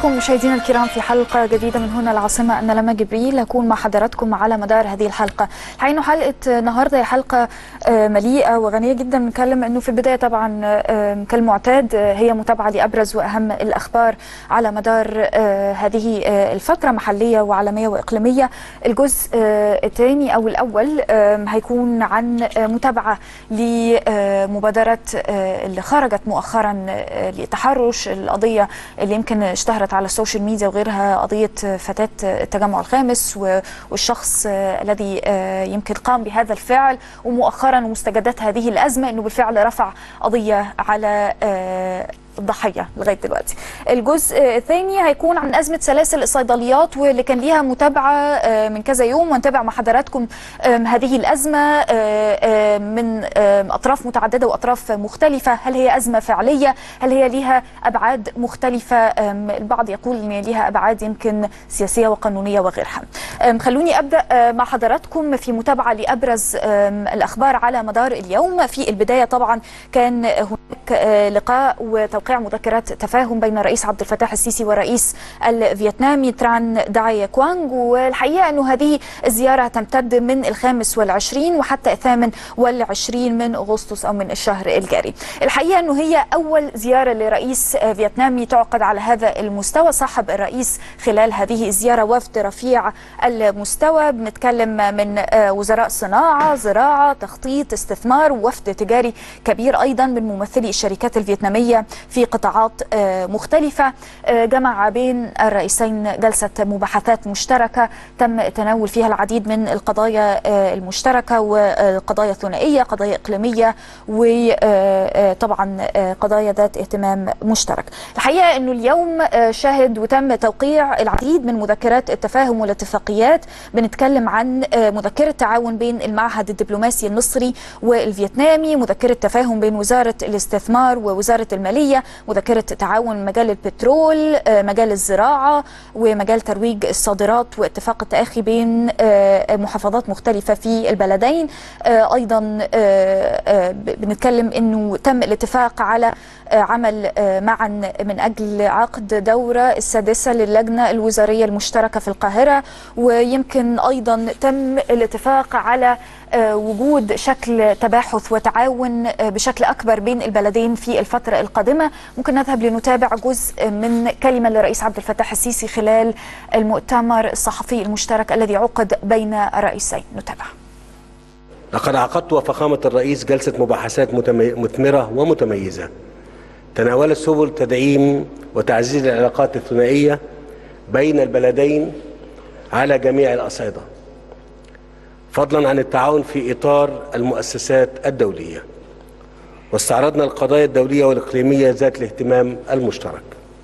بكم مشاهدينا الكرام في حلقة جديدة من هنا العاصمة أنا لما جبريل هكون مع حضراتكم على مدار هذه الحلقة حين حلقة النهاردة هي حلقة مليئة وغنية جدا بنتكلم أنه في البداية طبعا كالمعتاد هي متابعة لأبرز وأهم الأخبار على مدار هذه الفترة محلية وعالمية وإقليمية الجزء الثاني أو الأول هيكون عن متابعة لمبادرة اللي خرجت مؤخرا لتحرش القضية اللي يمكن اشتهرت على السوشيال ميديا وغيرها قضية فتاة التجمع الخامس والشخص الذي يمكن قام بهذا الفعل ومؤخرا ومستجدات هذه الأزمة أنه بالفعل رفع قضية على الضحيه لغايه دلوقتي. الجزء الثاني هيكون عن ازمه سلاسل الصيدليات واللي كان ليها متابعه من كذا يوم ونتابع مع حضراتكم هذه الازمه من اطراف متعدده واطراف مختلفه، هل هي ازمه فعليه؟ هل هي ليها ابعاد مختلفه؟ البعض يقول ان ليها ابعاد يمكن سياسيه وقانونيه وغيرها. خلوني ابدا مع حضراتكم في متابعه لابرز الاخبار على مدار اليوم، في البدايه طبعا كان هناك لقاء وتوقيع توقيع مذكرات تفاهم بين الرئيس عبد الفتاح السيسي والرئيس الفيتنامي تران داي كوانغ والحقيقه انه هذه الزياره تمتد من الخامس والعشرين وحتى الثامن والعشرين من اغسطس او من الشهر الجاري. الحقيقه انه هي اول زياره لرئيس فيتنامي تعقد على هذا المستوى صاحب الرئيس خلال هذه الزياره وفد رفيع المستوى بنتكلم من وزراء صناعه، زراعه، تخطيط، استثمار ووفد تجاري كبير ايضا من ممثلي الشركات الفيتناميه في قطاعات مختلفة جمع بين الرئيسين جلسة مباحثات مشتركة تم تناول فيها العديد من القضايا المشتركة وقضايا ثنائية قضايا إقليمية وطبعا قضايا ذات اهتمام مشترك الحقيقة أنه اليوم شهد وتم توقيع العديد من مذكرات التفاهم والاتفاقيات بنتكلم عن مذكرة تعاون بين المعهد الدبلوماسي المصري والفيتنامي مذكرة تفاهم بين وزارة الاستثمار ووزارة المالية مذكرة تعاون مجال البترول مجال الزراعة ومجال ترويج الصادرات واتفاق التأخي بين محافظات مختلفة في البلدين أيضا بنتكلم أنه تم الاتفاق على عمل معا من أجل عقد دورة السادسة للجنة الوزارية المشتركة في القاهرة ويمكن أيضا تم الاتفاق على وجود شكل تباحث وتعاون بشكل أكبر بين البلدين في الفترة القادمة ممكن نذهب لنتابع جزء من كلمة للرئيس عبد الفتاح السيسي خلال المؤتمر الصحفي المشترك الذي عقد بين الرئيسين نتابع لقد عقدت وفخامة الرئيس جلسة مباحثات مثمرة ومتميزة تناولت سبل تدعيم وتعزيز العلاقات الثنائية بين البلدين على جميع الأصعدة فضلا عن التعاون في إطار المؤسسات الدولية واستعرضنا القضايا الدولية والإقليمية ذات الاهتمام المشترك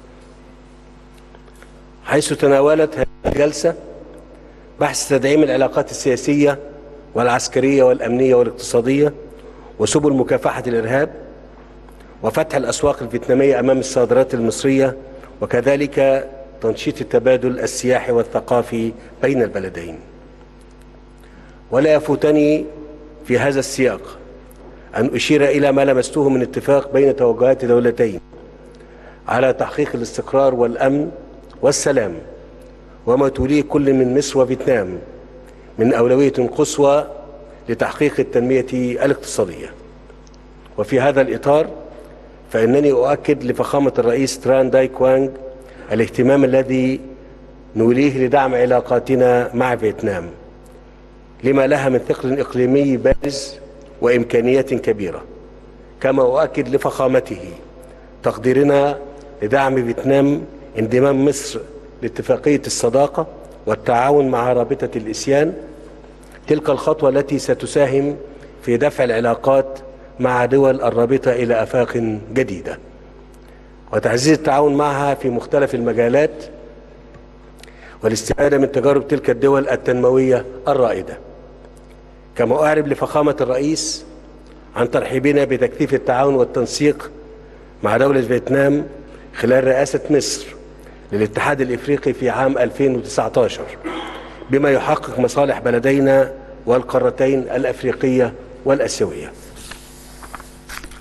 حيث تناولت هذه الجلسة بحث تدعيم العلاقات السياسية والعسكرية والأمنية والاقتصادية وسبل مكافحة الإرهاب وفتح الأسواق الفيتنامية أمام الصادرات المصرية وكذلك تنشيط التبادل السياحي والثقافي بين البلدين ولا يفوتني في هذا السياق أن أشير إلى ما لمسته من اتفاق بين توجهات دولتين على تحقيق الاستقرار والأمن والسلام وما توليه كل من مصر وفيتنام من أولوية قصوى لتحقيق التنمية الاقتصادية وفي هذا الإطار فإنني أؤكد لفخامة الرئيس تران داي كوانغ الاهتمام الذي نوليه لدعم علاقاتنا مع فيتنام لما لها من ثقل إقليمي بارز وإمكانيات كبيرة كما أؤكد لفخامته تقديرنا لدعم فيتنام انضمام مصر لاتفاقية الصداقة والتعاون مع رابطة الإسيان تلك الخطوة التي ستساهم في دفع العلاقات مع دول الرابطة إلى آفاق جديدة وتعزيز التعاون معها في مختلف المجالات والاستفادة من تجارب تلك الدول التنموية الرائدة كما أعرب لفخامة الرئيس عن ترحيبنا بتكثيف التعاون والتنسيق مع دولة فيتنام خلال رئاسة مصر للاتحاد الإفريقي في عام 2019 بما يحقق مصالح بلدينا والقارتين الأفريقية والأسيوية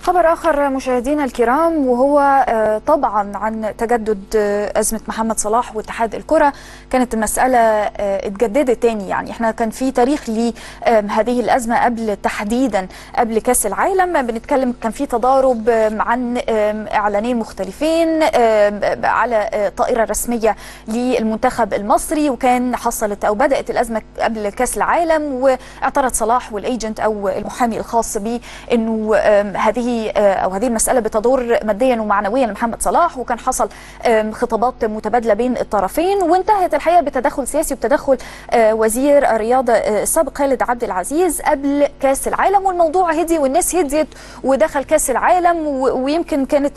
خبر آخر مشاهدينا الكرام وهو طبعا عن تجدد أزمة محمد صلاح واتحاد الكرة كانت المسألة اتجددت تاني يعني احنا كان في تاريخ لهذه الأزمة قبل تحديدا قبل كأس العالم بنتكلم كان في تضارب عن إعلانين مختلفين على طائرة رسمية للمنتخب المصري وكان حصلت أو بدأت الأزمة قبل كأس العالم واعترض صلاح والإيجنت أو المحامي الخاص به أنه هذه او هذه المساله بتضر ماديا ومعنويا لمحمد صلاح وكان حصل خطابات متبادله بين الطرفين وانتهت الحقيقه بتدخل سياسي وبتدخل وزير الرياضه السابق خالد عبد العزيز قبل كاس العالم والموضوع هدي والناس هديت ودخل كاس العالم ويمكن كانت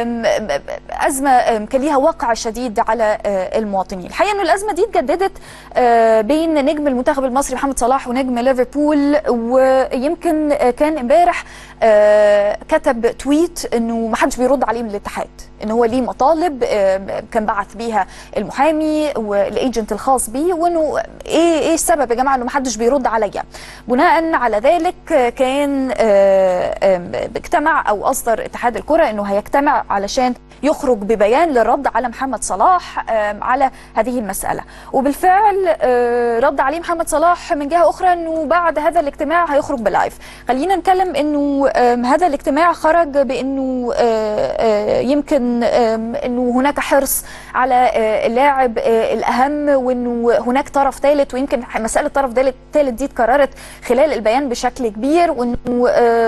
ازمه كان ليها وقع شديد على المواطنين الحقيقه انه الازمه دي اتجددت بين نجم المنتخب المصري محمد صلاح ونجم ليفربول ويمكن كان امبارح كتب تويت انه ما حدش بيرد عليه من الاتحاد ان هو ليه مطالب كان بعت بيها المحامي والايجنت الخاص بيه وانه ايه ايه السبب يا جماعه انه ما حدش بيرد عليا بناء على ذلك كان اجتمع او اصدر اتحاد الكره انه هيجتمع علشان يخرج ببيان للرد على محمد صلاح على هذه المساله وبالفعل رد عليه محمد صلاح من جهه اخرى انه بعد هذا الاجتماع هيخرج بلايف خلينا نتكلم انه هذا الاجتماع خرج بانه يمكن انه هناك حرص على اللاعب الاهم وانه هناك طرف ثالث ويمكن مساله طرف ثالث دي اتكررت خلال البيان بشكل كبير وانه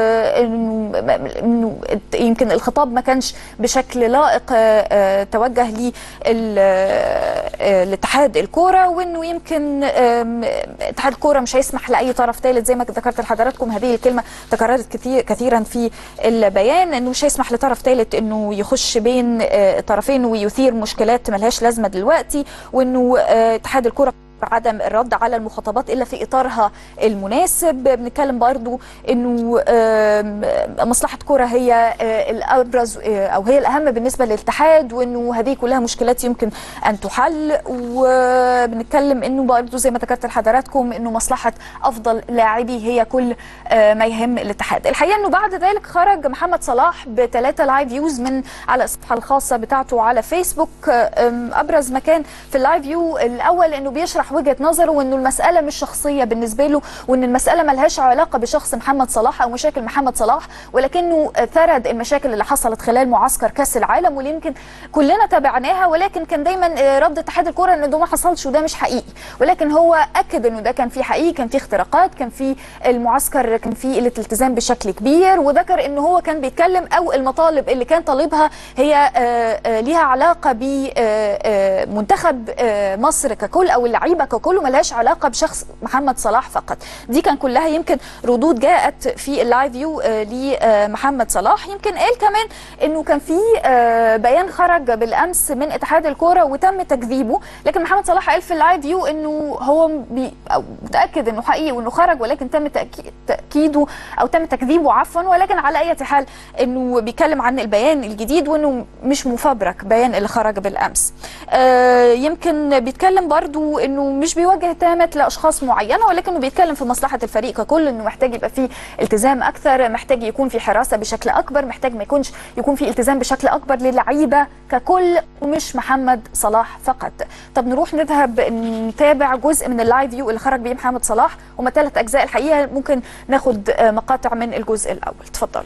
انه يمكن الخطاب ما كانش بشكل لائق توجه لاتحاد الكوره وانه يمكن اتحاد الكوره مش هيسمح لاي طرف ثالث زي ما ذكرت لحضراتكم هذه الكلمه تكررت كثير كثيرا في البيان انه مش هيسمح لطرف ثالث انه يخش بين الطرفين ويثير مشكلات ملهاش لازمه دلوقتي وانه اتحاد الكره عدم الرد على المخاطبات الا في اطارها المناسب بنتكلم برضو انه مصلحه كره هي الابرز او هي الاهم بالنسبه للاتحاد وانه هذه كلها مشكلات يمكن ان تحل وبنتكلم انه برضو زي ما ذكرت لحضراتكم انه مصلحه افضل لاعبي هي كل ما يهم الاتحاد الحقيقه انه بعد ذلك خرج محمد صلاح بثلاثه لايف فيوز من على الصفحه الخاصه بتاعته على فيسبوك ابرز مكان في اللايف فيو الاول انه بيشرح وجهه نظره وانه المساله مش شخصيه بالنسبه له وان المساله ملهاش علاقه بشخص محمد صلاح او مشاكل محمد صلاح ولكنه ثرد المشاكل اللي حصلت خلال معسكر كاس العالم واللي يمكن كلنا تابعناها ولكن كان دايما رد اتحاد الكره ان ده ما حصلش وده مش حقيقي ولكن هو اكد انه ده كان في حقيقي كان في اختراقات كان في المعسكر كان في قله التزام بشكل كبير وذكر ان هو كان بيتكلم او المطالب اللي كان طالبها هي ليها علاقه بمنتخب مصر ككل او اللعيبه ككل ملهاش علاقه بشخص محمد صلاح فقط دي كان كلها يمكن ردود جاءت في اللايف فيو لمحمد صلاح يمكن قال كمان انه كان في بيان خرج بالامس من اتحاد الكوره وتم تكذيبه لكن محمد صلاح قال في اللايف فيو انه هو متاكد انه حقيقي وانه خرج ولكن تم تاكيده او تم تكذيبه عفوا ولكن على اي حال انه بيتكلم عن البيان الجديد وانه مش مفبرك بيان اللي خرج بالامس يمكن بيتكلم برضو انه مش بيوجه اتهامات لاشخاص معينه ولكنه بيتكلم في مصلحه الفريق ككل انه محتاج يبقى فيه التزام اكثر محتاج يكون في حراسه بشكل اكبر محتاج ما يكونش يكون في التزام بشكل اكبر للعيبه ككل ومش محمد صلاح فقط طب نروح نذهب نتابع جزء من اللايف فيو اللي خرج بيه محمد صلاح هما ثلاث اجزاء الحقيقه ممكن ناخد مقاطع من الجزء الاول اتفضلوا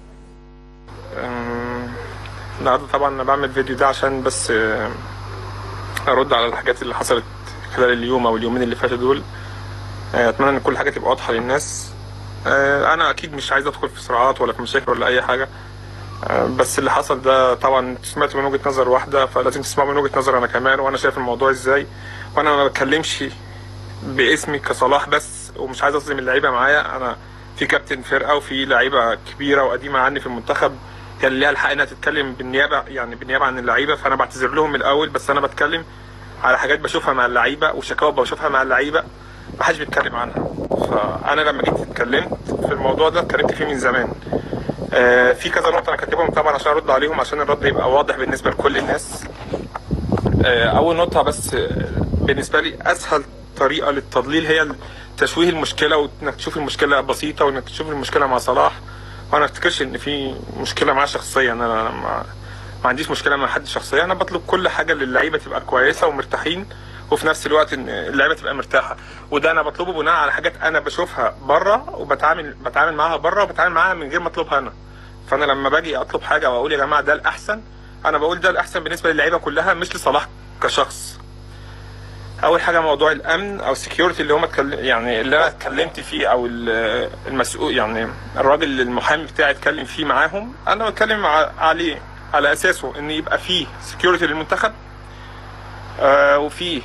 النهارده طبعا انا بعمل فيديو ده عشان بس ارد على الحاجات اللي حصلت خلال اليوم او اليومين اللي فاتوا دول اتمنى ان كل حاجه تبقى واضحه للناس انا اكيد مش عايز ادخل في صراعات ولا في مشاكل ولا اي حاجه بس اللي حصل ده طبعا سمعت من وجهه نظر واحده فلازم تسمعوا من وجهه نظر انا كمان وانا شايف الموضوع ازاي وانا ما بتكلمش باسمي كصلاح بس ومش عايز اظلم اللعيبه معايا انا في كابتن فرقه وفي لعيبه كبيره وقديمه عني في المنتخب كان ليها الحق انها تتكلم بالنيابه يعني بالنيابه عن اللعيبه فانا بعتذر لهم من الاول بس انا بتكلم على حاجات بشوفها مع اللعيبه وشكاوى بشوفها مع اللعيبه ما حدش بيتكلم عنها فانا لما جيت اتكلمت في الموضوع ده اتكلمت فيه من زمان آه في كذا نقطه انا كاتبهم طبعا عشان ارد عليهم عشان الرد يبقى واضح بالنسبه لكل الناس آه اول نقطه بس بالنسبه لي اسهل طريقه للتضليل هي تشويه المشكله وانك تشوف المشكله بسيطه وانك تشوف المشكله مع صلاح وانا ما افتكرش ان في مشكله معاه شخصيا انا ما, ما عنديش مشكله مع حد شخصيا انا بطلب كل حاجه للعيبه تبقى كويسه ومرتاحين وفي نفس الوقت ان اللعيبه تبقى مرتاحه وده انا بطلبه بناء على حاجات انا بشوفها بره وبتعامل بتعامل معاها بره وبتعامل معاها من غير ما اطلبها انا فانا لما باجي اطلب حاجه واقول يا جماعه ده الاحسن انا بقول ده الاحسن بالنسبه للعيبه كلها مش لصلاح كشخص اول حاجه موضوع الامن او السكيورتي اللي هم اتكلم يعني اللي انا اتكلمت فيه او ال- المسؤول يعني الراجل المحامي بتاعي اتكلم فيه معاهم انا بتكلم ع- عليه على اساسه ان يبقى فيه سكيورتي للمنتخب آه وفيه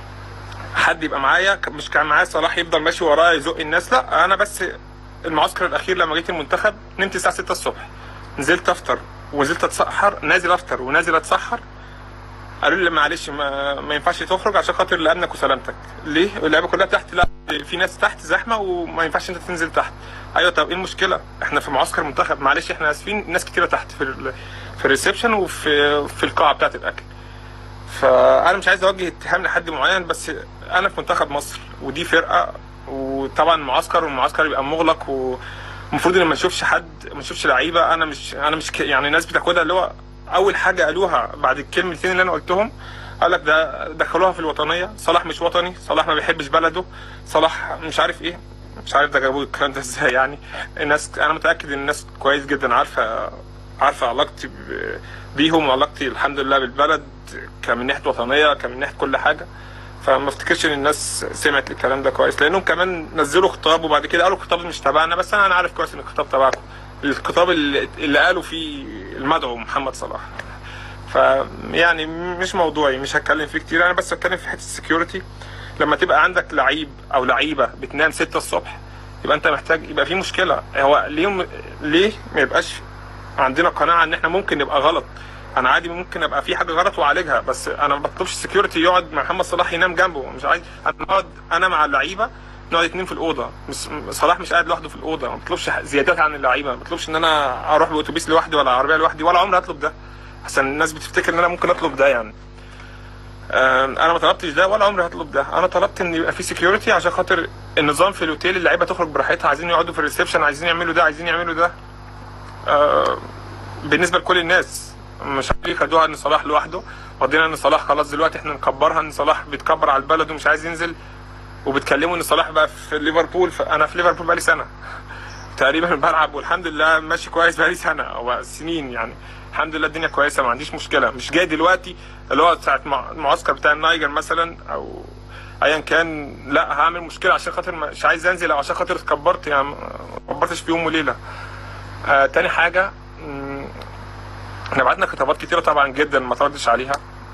حد يبقى معايا ك- مش كان معايا صلاح يفضل ماشي ورايا يزق الناس لا انا بس المعسكر الاخير لما جيت المنتخب نمت الساعه 6 الصبح نزلت افطر ونزلت اتسحر نازل افطر ونازل اتسحر قالوا لي معلش ما, ما ينفعش تخرج عشان خاطر لامنك وسلامتك ليه اللعيبه كلها تحت لا في ناس تحت زحمه وما ينفعش انت تنزل تحت ايوه طب ايه المشكله احنا في معسكر منتخب معلش احنا اسفين ناس كتيره تحت في ال- في الريسبشن وفي في القاعه بتاعه الاكل فانا مش عايز اوجه اتهام لحد معين بس انا في منتخب مصر ودي فرقه وطبعا معسكر والمعسكر يبقى مغلق ومفروض ان ما نشوفش حد ما نشوفش لعيبه انا مش انا مش ك... يعني الناس بتاخدها اللي هو اول حاجه قالوها بعد الكلمتين اللي انا قلتهم قال لك ده دخلوها في الوطنيه صلاح مش وطني صلاح ما بيحبش بلده صلاح مش عارف ايه مش عارف ده جابوا الكلام ده ازاي يعني الناس انا متاكد ان الناس كويس جدا عارفه عارفه علاقتي ب- بيهم وعلاقتي الحمد لله بالبلد كمن ناحيه وطنيه كمن ناحيه كل حاجه فما افتكرش ان الناس سمعت الكلام ده كويس لانهم كمان نزلوا خطاب وبعد كده قالوا الخطاب مش تبعنا بس انا انا عارف كويس ان الخطاب تبعكم الخطاب اللي, اللي قالوا فيه المدعو محمد صلاح ف يعني مش موضوعي مش هتكلم فيه كتير انا بس هتكلم في حته السكيورتي لما تبقى عندك لعيب او لعيبه بتنام 6 الصبح يبقى انت محتاج يبقى في مشكله هو ليه ليه ما يبقاش عندنا قناعه ان احنا ممكن نبقى غلط انا عادي ممكن ابقى في حاجه غلط واعالجها بس انا ما بطلبش السكيورتي يقعد مع محمد صلاح ينام جنبه مش عايز انا اقعد انا مع اللعيبه نقعد اتنين في الاوضه مش صلاح مش قاعد لوحده في الاوضه ما بطلبش زيادات عن اللعيبه ما بطلبش ان انا اروح باتوبيس لوحدي ولا عربيه لوحدي ولا عمري اطلب ده عشان الناس بتفتكر ان انا ممكن اطلب ده يعني آم، انا ما طلبتش ده ولا عمري هطلب ده انا طلبت ان يبقى في سكيورتي عشان خاطر النظام في الاوتيل اللعيبه تخرج براحتها عايزين يقعدوا في الريسبشن عايزين يعملوا ده عايزين يعملوا ده آه، بالنسبه لكل الناس مش عارفين خدوها ان صلاح لوحده واخدين ان صلاح خلاص دلوقتي احنا نكبرها ان صلاح بيتكبر على البلد ومش عايز ينزل وبتكلموا ان صلاح بقى في ليفربول انا في ليفربول بقالي سنه تقريبا بلعب والحمد لله ماشي كويس بقالي سنه او سنين يعني الحمد لله الدنيا كويسه ما عنديش مشكله مش جاي دلوقتي اللي هو ساعه مع- المعسكر بتاع النايجر مثلا او ايا كان لا هعمل مشكله عشان خاطر مش عايز انزل او عشان خاطر اتكبرت يعني ما كبرتش في يوم وليله آه تاني حاجه مم، احنا بعتنا خطابات كتيره طبعا جدا ما تردش عليها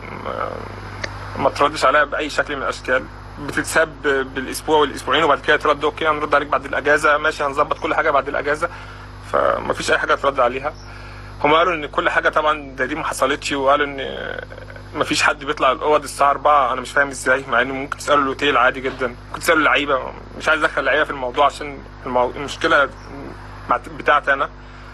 ما- ما تردش عليها باي شكل من الاشكال بتتساب بالاسبوع والاسبوعين وبعد كده ترد اوكي هنرد عليك بعد الاجازه ماشي هنظبط كل حاجه بعد الاجازه فما فيش اي حاجه ترد عليها هم قالوا ان كل حاجه طبعا ده دي ما حصلتش وقالوا ان ما فيش حد بيطلع الاوض الساعه 4 انا مش فاهم ازاي مع انه ممكن تسالوا الاوتيل عادي جدا ممكن تسالوا اللعيبه مش عايز ادخل اللعيبه في الموضوع عشان المو... المشكله مع- بتاعتي انا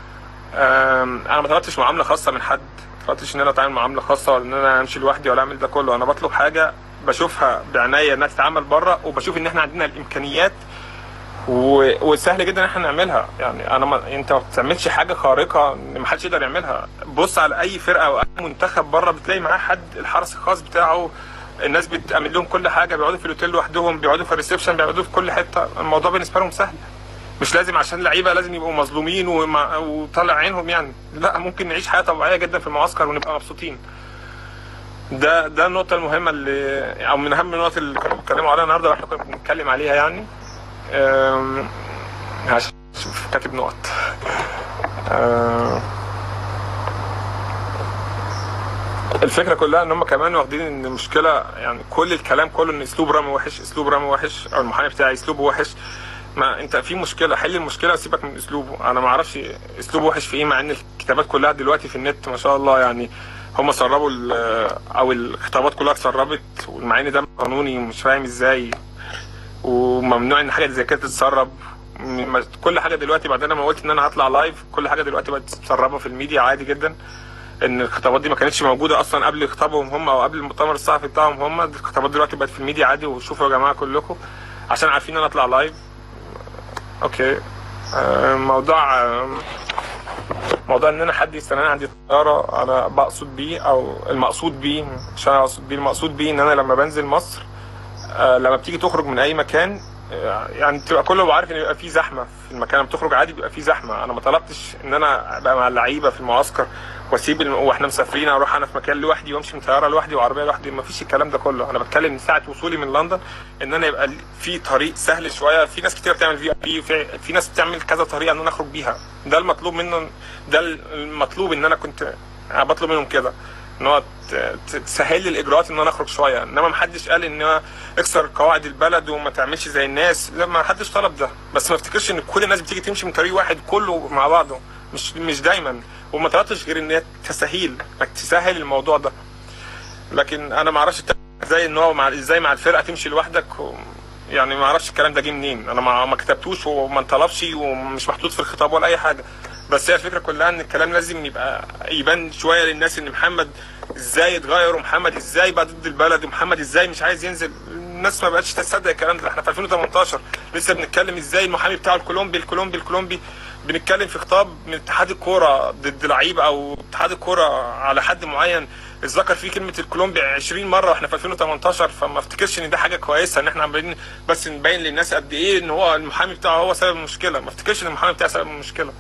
أم، انا ما طلبتش معامله خاصه من حد ما طلبتش ان انا اتعامل معامله خاصه ولا ان انا امشي لوحدي ولا اعمل ده كله انا بطلب حاجه بشوفها بعناية انها تتعمل بره وبشوف ان احنا عندنا الامكانيات و... وسهل جدا ان احنا نعملها يعني انا ما... انت ما بتعملش حاجه خارقه ان ما حدش يقدر يعملها بص على اي فرقه او اي منتخب بره بتلاقي معاه حد الحرس الخاص بتاعه الناس بتعمل لهم كل حاجه بيقعدوا في الاوتيل لوحدهم بيقعدوا في الريسبشن بيقعدوا في كل حته الموضوع بالنسبه لهم سهل مش لازم عشان لعيبه لازم يبقوا مظلومين ومع... وطالع عينهم يعني لا ممكن نعيش حياه طبيعيه جدا في المعسكر ونبقى مبسوطين ده ده النقطه المهمه اللي او من اهم النقط اللي كانوا بيتكلموا عليها النهارده واحنا كنا بنتكلم عليها يعني أم... هشوف كاتب نقط أم... الفكره كلها ان هم كمان واخدين ان المشكله يعني كل الكلام كله ان اسلوب رامي وحش اسلوب رامي وحش او المحامي بتاعي اسلوبه وحش ما انت في مشكله حل المشكله وسيبك من اسلوبه انا ما اعرفش اسلوبه وحش في ايه مع ان الكتابات كلها دلوقتي في النت ما شاء الله يعني هم سربوا ال- او الخطابات كلها اتسربت مع ان ده قانوني ومش فاهم ازاي وممنوع ان حاجه زي كده تتسرب م- كل حاجه دلوقتي بعد انا ما قلت ان انا هطلع لايف كل حاجه دلوقتي بقت متسربه في الميديا عادي جدا ان الخطابات دي ما كانتش موجوده اصلا قبل خطابهم هم او قبل المؤتمر الصحفي بتاعهم هم الخطابات دلوقتي بقت في الميديا عادي وشوفوا يا جماعه كلكم عشان عارفين ان انا اطلع لايف اوكي آه، موضوع آه، موضوع ان انا حد يستناني عندي طياره انا بقصد بيه او المقصود بيه مش انا اقصد بيه المقصود بيه ان انا لما بنزل مصر آه، لما بتيجي تخرج من اي مكان آه، يعني تبقى كله عارف ان يبقى في زحمه في المكان لما بتخرج عادي بيبقى في زحمه انا ما طلبتش ان انا ابقى مع اللعيبه في المعسكر واسيب الم... واحنا مسافرين اروح انا في مكان لوحدي وامشي من طياره لوحدي وعربيه لوحدي ما فيش الكلام ده كله انا بتكلم من ساعه وصولي من لندن ان انا يبقى في طريق سهل شويه في ناس كتير بتعمل في بي في, في ناس بتعمل كذا طريقه ان انا اخرج بيها ده المطلوب منه ده المطلوب ان انا كنت أنا بطلب منهم كده ان هو ت- ت- تسهل لي الاجراءات ان انا اخرج شويه انما ما حدش قال ان هو اكسر قواعد البلد وما تعملش زي الناس لا ما حدش طلب ده بس ما افتكرش ان كل الناس بتيجي تمشي من طريق واحد كله مع بعضه مش مش دايما وما طلبتش غير ان هي تسهيل انك تسهل الموضوع ده لكن انا ما اعرفش ازاي ان هو مع ازاي مع الفرقه تمشي لوحدك و... يعني ما اعرفش الكلام ده جه منين انا ما ما كتبتوش وما انطلبش ومش محطوط في الخطاب ولا اي حاجه بس هي الفكره كلها ان الكلام لازم يبقى يبان شويه للناس ان محمد ازاي اتغير ومحمد ازاي بقى ضد البلد ومحمد ازاي مش عايز ينزل الناس ما بقتش تصدق الكلام ده احنا في 2018 لسه بنتكلم ازاي المحامي بتاع الكولومبي الكولومبي الكولومبي بنتكلم في خطاب من اتحاد الكوره ضد لعيبه او اتحاد الكوره على حد معين اتذكر فيه كلمه الكولومبي 20 مره واحنا في 2018 فما افتكرش ان ده حاجه كويسه ان احنا عمالين بس نبين للناس قد ايه ان هو المحامي بتاعه هو سبب المشكله ما افتكرش ان المحامي بتاعه سبب المشكله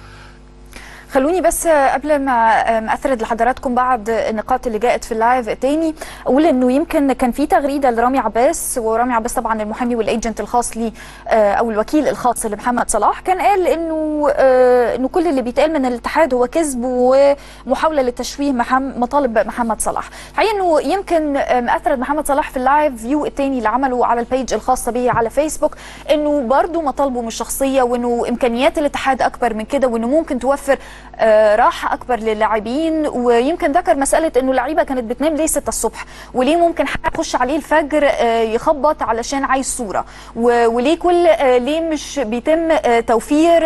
خلوني بس قبل ما ما اثرد لحضراتكم بعض النقاط اللي جاءت في اللايف تاني اقول انه يمكن كان في تغريده لرامي عباس ورامي عباس طبعا المحامي والايجنت الخاص لي او الوكيل الخاص لمحمد صلاح كان قال انه انه كل اللي بيتقال من الاتحاد هو كذب ومحاوله لتشويه مطالب محمد صلاح الحقيقه انه يمكن اثرد محمد صلاح في اللايف فيو التاني اللي عمله على البيج الخاصه به على فيسبوك انه برضه مطالبه مش شخصيه وانه امكانيات الاتحاد اكبر من كده وانه ممكن توفر آه راحه اكبر للاعبين ويمكن ذكر مساله انه اللعيبه كانت بتنام ليه 6 الصبح وليه ممكن حد يخش عليه الفجر آه يخبط علشان عايز صوره وليه كل آه ليه مش بيتم توفير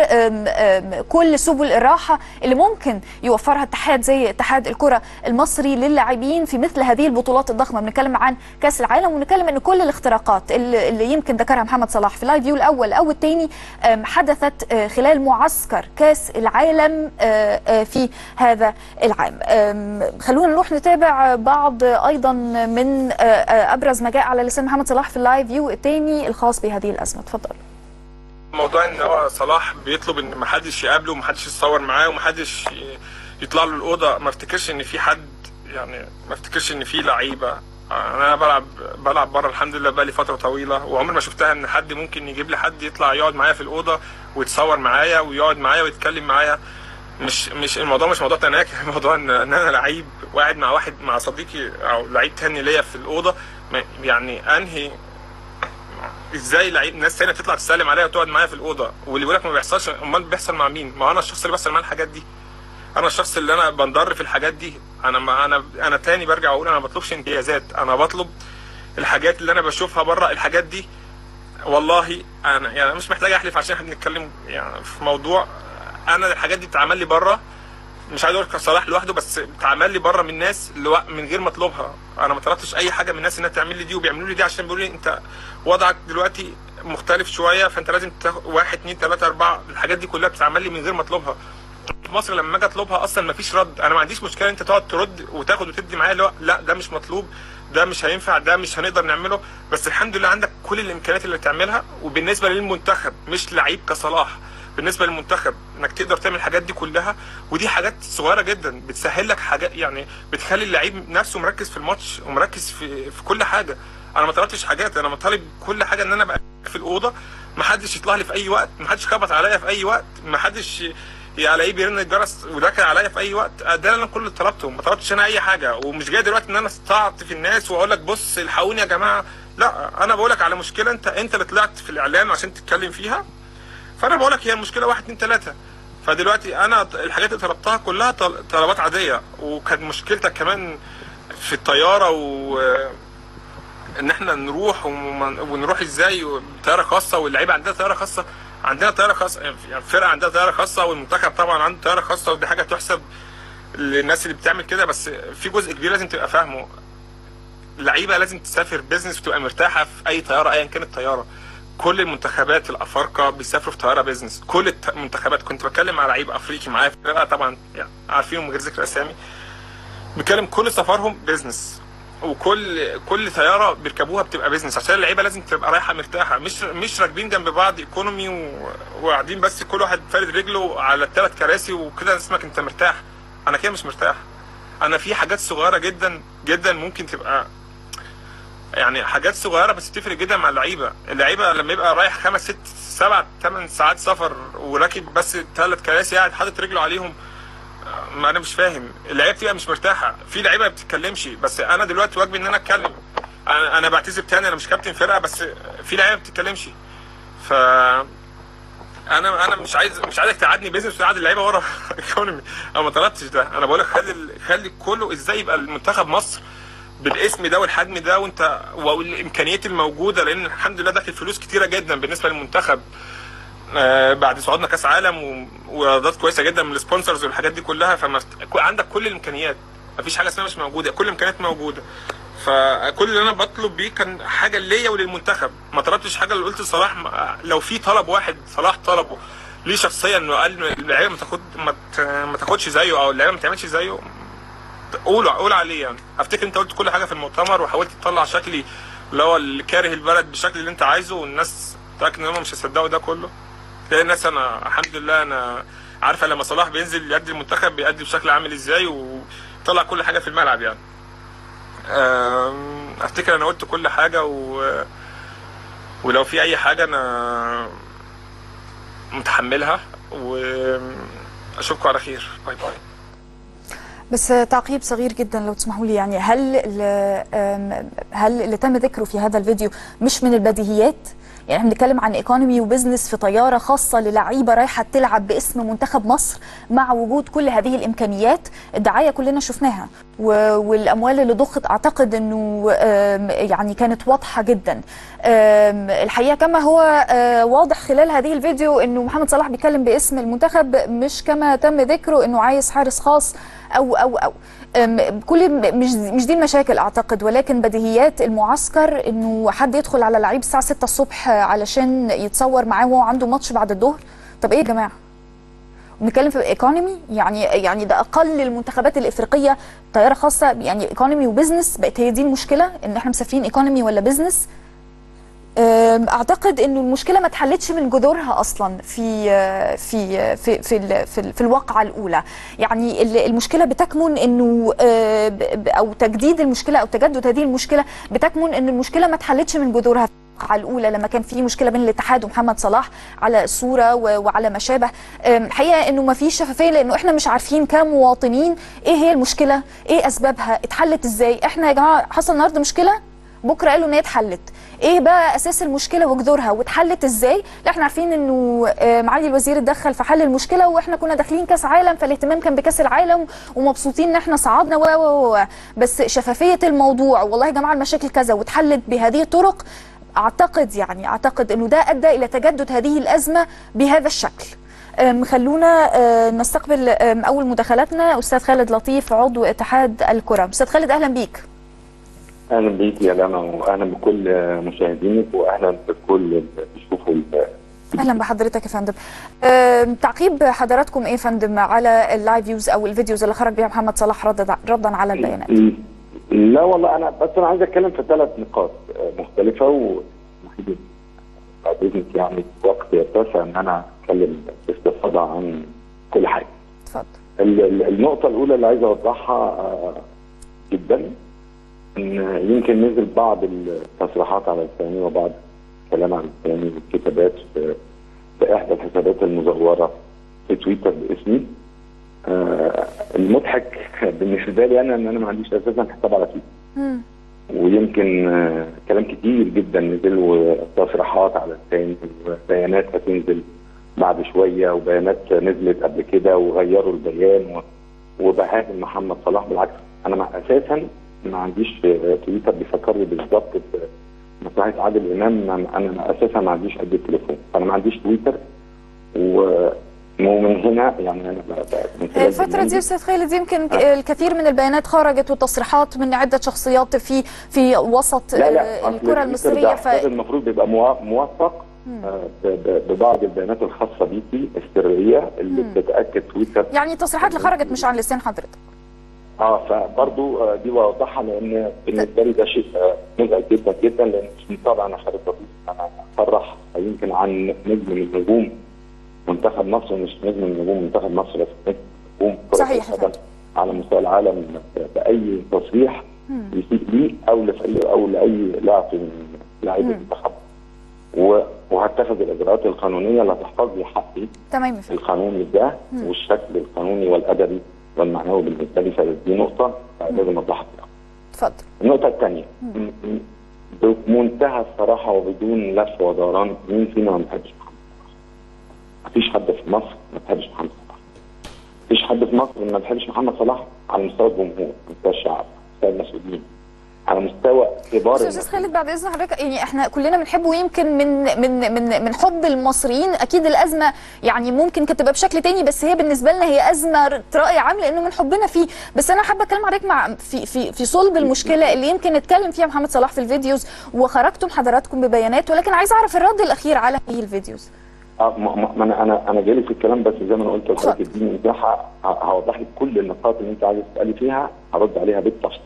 كل سبل الراحه اللي ممكن يوفرها اتحاد زي اتحاد الكره المصري للاعبين في مثل هذه البطولات الضخمه بنتكلم عن كاس العالم ونتكلم ان كل الاختراقات اللي, اللي يمكن ذكرها محمد صلاح في اللايف فيو الاول او الثاني حدثت خلال معسكر كاس العالم في هذا العام خلونا نروح نتابع بعض ايضا من ابرز ما جاء على لسان محمد صلاح في اللايف فيو الثاني الخاص بهذه الازمه تفضل موضوع ان هو صلاح بيطلب ان ما حدش يقابله وما حدش يتصور معاه وما حدش يطلع له الاوضه ما افتكرش ان في حد يعني ما افتكرش ان في لعيبه انا بلعب بلعب بره الحمد لله بقالي فتره طويله وعمري ما شفتها ان حد ممكن يجيب لي حد يطلع يقعد معايا في الاوضه ويتصور معايا ويقعد معايا ويتكلم معايا مش مش الموضوع مش موضوع تناكر الموضوع ان ان انا لعيب وقاعد مع واحد مع صديقي او لعيب تاني ليا في الاوضه يعني انهي ازاي لعيب ناس تانية تطلع تسلم عليا وتقعد معايا في الاوضه واللي بيقول لك ما بيحصلش امال بيحصل مع مين؟ ما انا الشخص اللي بيحصل معاه الحاجات دي انا الشخص اللي انا بنضر في الحاجات دي انا ما انا انا تاني برجع اقول انا ما بطلبش امتيازات انا بطلب الحاجات اللي انا بشوفها بره الحاجات دي والله انا يعني مش محتاج احلف عشان احنا بنتكلم يعني في موضوع انا الحاجات دي بتتعمل لي بره مش عايز اقول صلاح لوحده بس بتتعمل لي بره من ناس من غير ما اطلبها انا ما طلبتش اي حاجه من الناس انها تعمل لي دي وبيعملوا لي دي عشان بيقولوا لي انت وضعك دلوقتي مختلف شويه فانت لازم تاخد واحد اثنين ثلاثه اربعه الحاجات دي كلها بتتعمل لي من غير ما اطلبها في مصر لما اجي اطلبها اصلا ما فيش رد انا ما عنديش مشكله انت تقعد ترد وتاخد وتدي معايا لا لا ده مش مطلوب ده مش هينفع ده مش هنقدر نعمله بس الحمد لله عندك كل الامكانيات اللي تعملها وبالنسبه للمنتخب مش لعيب كصلاح بالنسبه للمنتخب انك تقدر تعمل الحاجات دي كلها ودي حاجات صغيره جدا بتسهل لك حاجات يعني بتخلي اللعيب نفسه مركز في الماتش ومركز في في كل حاجه انا ما طلبتش حاجات انا مطالب كل حاجه ان انا ابقى في الاوضه ما حدش يطلع لي في اي وقت ما حدش خبط عليا في اي وقت ما حدش الاقيه بيرن الجرس وداخل عليا في اي وقت ده اللي انا كل اللي طلبته ما طلبتش انا اي حاجه ومش جاي دلوقتي ان انا استعط في الناس واقول لك بص الحقوني يا جماعه لا انا بقول لك على مشكله انت انت اللي طلعت في الاعلام عشان تتكلم فيها فانا بقول لك هي المشكله واحد اتنين تلاته فدلوقتي انا الحاجات اللي طلبتها كلها طلبات عاديه وكانت مشكلتك كمان في الطياره و ان احنا نروح ونروح ازاي بطياره خاصه واللعيبه عندها طياره خاصه عندنا طياره خاصه يعني الفرقه عندها طياره خاصه والمنتخب طبعا عنده طياره خاصه ودي حاجه تحسب للناس اللي بتعمل كده بس في جزء كبير لازم تبقى فاهمه اللعيبه لازم تسافر بيزنس وتبقى مرتاحه في اي طياره ايا كانت الطياره كل المنتخبات الافارقه بيسافروا في طياره بيزنس كل الت- المنتخبات كنت بتكلم مع لعيب افريقي معايا في الفرقه طبعا يعني عارفينهم من غير ذكر اسامي بيتكلم كل سفرهم بيزنس وكل كل طياره بيركبوها بتبقى بيزنس عشان اللعيبه لازم تبقى رايحه مرتاحه مش مش راكبين جنب بعض ايكونومي و- وقاعدين بس كل واحد فارد رجله على الثلاث كراسي وكده اسمك انت مرتاح انا كده مش مرتاح انا في حاجات صغيره جدا جدا ممكن تبقى يعني حاجات صغيره بس بتفرق جدا مع اللعيبه اللعيبه لما يبقى رايح خمس ست سبع ثمان ساعات سفر وراكب بس ثلاث كراسي قاعد حاطط رجله عليهم ما انا مش فاهم اللعيبه بتبقى مش مرتاحه في لعيبه ما بتتكلمش بس انا دلوقتي واجبي ان انا اتكلم انا انا بعتذر تاني انا مش كابتن فرقه بس في لعيبه ما بتتكلمش ف انا انا مش عايز مش عايزك تقعدني بيزنس وتقعد اللعيبه ورا ايكونومي انا ما طلبتش ده انا بقول لك خلي ال- خلي كله ازاي يبقى المنتخب مصر بالاسم ده والحجم ده وانت والامكانيات الموجوده لان الحمد لله داخل فلوس كتيره جدا بالنسبه للمنتخب آه، بعد صعودنا كاس عالم و- وايرادات كويسه جدا من السبونسرز والحاجات دي كلها فما عندك كل الامكانيات مفيش حاجه اسمها مش موجوده كل الامكانيات موجوده فكل اللي انا بطلب بيه كان حاجه ليا وللمنتخب ما طلبتش حاجه اللي قلت صلاح ما- لو في طلب واحد صلاح طلبه ليه شخصيا انه قال اللعيبه ما تاخد ما ت- ما تاخدش زيه او اللعيبه ما تعملش زيه قول قول عليه يعني افتكر انت قلت كل حاجه في المؤتمر وحاولت تطلع شكلي اللي هو اللي كاره البلد بالشكل اللي انت عايزه والناس متاكد ان هم مش هيصدقوا ده كله تلاقي الناس انا الحمد لله انا عارفه لما صلاح بينزل يدي المنتخب بيأدي بشكل عامل ازاي وطلع كل حاجه في الملعب يعني أم، افتكر انا قلت كل حاجه و... ولو في اي حاجه انا متحملها واشوفكم على خير باي باي بس تعقيب صغير جدا لو تسمحوا لي يعني هل ال- آم، هل اللي تم ذكره في هذا الفيديو مش من البديهيات؟ يعني احنا بنتكلم عن ايكونومي وبزنس في طياره خاصه للعيبه رايحه تلعب باسم منتخب مصر مع وجود كل هذه الامكانيات الدعايه كلنا شفناها و- والاموال اللي ضخت اعتقد انه آم، يعني كانت واضحه جدا آم، الحقيقه كما هو آه، واضح خلال هذه الفيديو انه محمد صلاح بيتكلم باسم المنتخب مش كما تم ذكره انه عايز حارس خاص او او او أم، كل مش مش دي المشاكل اعتقد ولكن بديهيات المعسكر انه حد يدخل على لعيب الساعه 6 الصبح علشان يتصور معاه وهو عنده ماتش بعد الظهر طب ايه يا جماعه بنتكلم في ايكونومي يعني يعني ده اقل المنتخبات الافريقيه طياره خاصه يعني ايكونومي وبزنس بقت هي دي المشكله ان احنا مسافرين ايكونومي ولا بزنس أم، اعتقد انه المشكله ما اتحلتش من جذورها اصلا في في في في ال- في, ال- في الواقعه الاولى يعني ال- المشكله بتكمن انه آه، ب- ب- او تجديد المشكله او تجدد هذه المشكله بتكمن ان المشكله ما اتحلتش من جذورها في الواقعة الأولى لما كان في مشكلة بين الاتحاد ومحمد صلاح على الصورة و- وعلى ما شابه أم، حقيقة إنه ما فيش شفافية لأنه إحنا مش عارفين كمواطنين إيه هي المشكلة إيه أسبابها اتحلت إزاي إحنا يا جماعة حصل النهاردة مشكلة بكره قالوا ان هي اتحلت ايه بقى اساس المشكله وجذورها واتحلت ازاي لا احنا عارفين انه آه، معالي الوزير اتدخل في حل المشكله واحنا كنا داخلين كاس عالم فالاهتمام كان بكاس العالم ومبسوطين ان احنا صعدنا و و و بس شفافيه الموضوع والله يا جماعه المشاكل كذا واتحلت بهذه الطرق اعتقد يعني اعتقد انه ده ادى الى تجدد هذه الازمه بهذا الشكل أم، خلونا آه، نستقبل أم، اول مداخلاتنا استاذ خالد لطيف عضو اتحاد الكره استاذ خالد اهلا بيك اهلا بيك يا لما واهلا بكل مشاهدينك واهلا بكل اللي بيشوفوا ال- اهلا بحضرتك يا فندم أم، تعقيب حضراتكم ايه يا فندم على اللايف فيوز او الفيديوز اللي خرج بها محمد صلاح ردا ردا على البيانات لا والله انا بس انا عايز اتكلم في ثلاث نقاط آه، مختلفه ومحيد بعد اذنك يعني وقت يتسع ان انا اتكلم باستفاضه عن كل حاجه. اتفضل ال- ال- النقطه الاولى اللي عايز اوضحها آه، جدا ان يمكن نزل بعض التصريحات على لساني وبعض الكلام عن لساني والكتابات في, في احدى الحسابات المزوره في تويتر باسمي آه، المضحك بالنسبه لي انا ان انا ما عنديش اساسا حساب على تويتر مم. ويمكن آه، كلام كتير جدا نزل وتصريحات على لساني وبيانات هتنزل بعد شويه وبيانات نزلت قبل كده وغيروا البيان و- وبهاجم محمد صلاح بالعكس انا مع اساسا ما عنديش آه، تويتر بيفكرني بالظبط بمصلحه عادل امام ما- انا اساسا ما عنديش قد التليفون فانا ما عنديش تويتر و ومن هنا يعني انا ب- ب- من خلال الفترة دي برنامجي- يا استاذ خالد يمكن الكثير من البيانات خرجت والتصريحات من عدة شخصيات في في وسط لا لا آه، أصل الكرة التويتر المصرية ده ف حساب المفروض بيبقى موا- موثق آه، ب- ب- ببعض البيانات الخاصه بيكي السريه اللي بتتاكد تويتر يعني التصريحات اللي خرجت مش عن لسان حضرتك اه فبرضه آه، دي بوضحها لان بالنسبه لي ده شيء آه، مزعج جدا جدا لان مش من طبعا انا خالد لطيف انا اصرح يمكن عن نجم من نجوم منتخب مصر مش نجم من نجوم منتخب مصر بس نجم من نجوم كرة صحيح يا القدم على مستوى العالم باي تصريح يسيء لي او لفريق او لاي لاعب من لاعبي المنتخب و- وهتخذ الاجراءات القانونيه اللي هتحفظ لي حقي تمام يا فندم القانوني ده والشكل القانوني والادبي والمعنوي بالنسبه لي فدي نقطه لازم اوضحها فيها. اتفضل النقطه الثانيه بمنتهى الصراحه وبدون لف ودوران مين فينا ما بيحبش محمد صلاح؟ مفيش حد في مصر ما بيحبش محمد صلاح. مفيش حد في مصر ما بيحبش محمد صلاح على مستوى الجمهور، على مستوى الشعب، على مستوى المسؤولين. على مستوى كبار بص يا الناس. استاذ خالد بعد اذن حضرتك يعني احنا كلنا بنحبه ويمكن من من من من حب المصريين اكيد الازمه يعني ممكن كانت تبقى بشكل تاني بس هي بالنسبه لنا هي ازمه راي عام لانه من حبنا فيه بس انا حابه اتكلم عليك مع في في في صلب المشكله اللي يمكن نتكلم فيها محمد صلاح في الفيديوز وخرجتم حضراتكم ببيانات ولكن عايز اعرف الرد الاخير على هذه الفيديوز اه ما ما- ما انا انا انا جاي في الكلام بس زي ما انا قلت لحضرتك اتفضل. اديني مساحه ه- هوضح لك كل النقاط اللي انت عايز تسالي فيها هرد عليها بالتفصيل.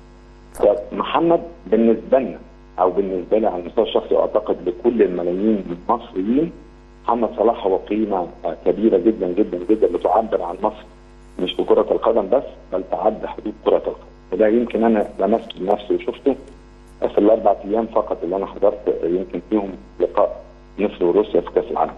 محمد بالنسبه لنا او بالنسبه لي على المستوى الشخصي واعتقد لكل الملايين من المصريين محمد صلاح هو قيمه آه، كبيره جدا جدا جدا بتعبر عن مصر مش في كره القدم بس بل تعدى حدود كره القدم وده يمكن انا لمسته بنفسي وشفته في الاربع ايام فقط اللي انا حضرت يمكن فيهم لقاء مصر وروسيا في كاس العالم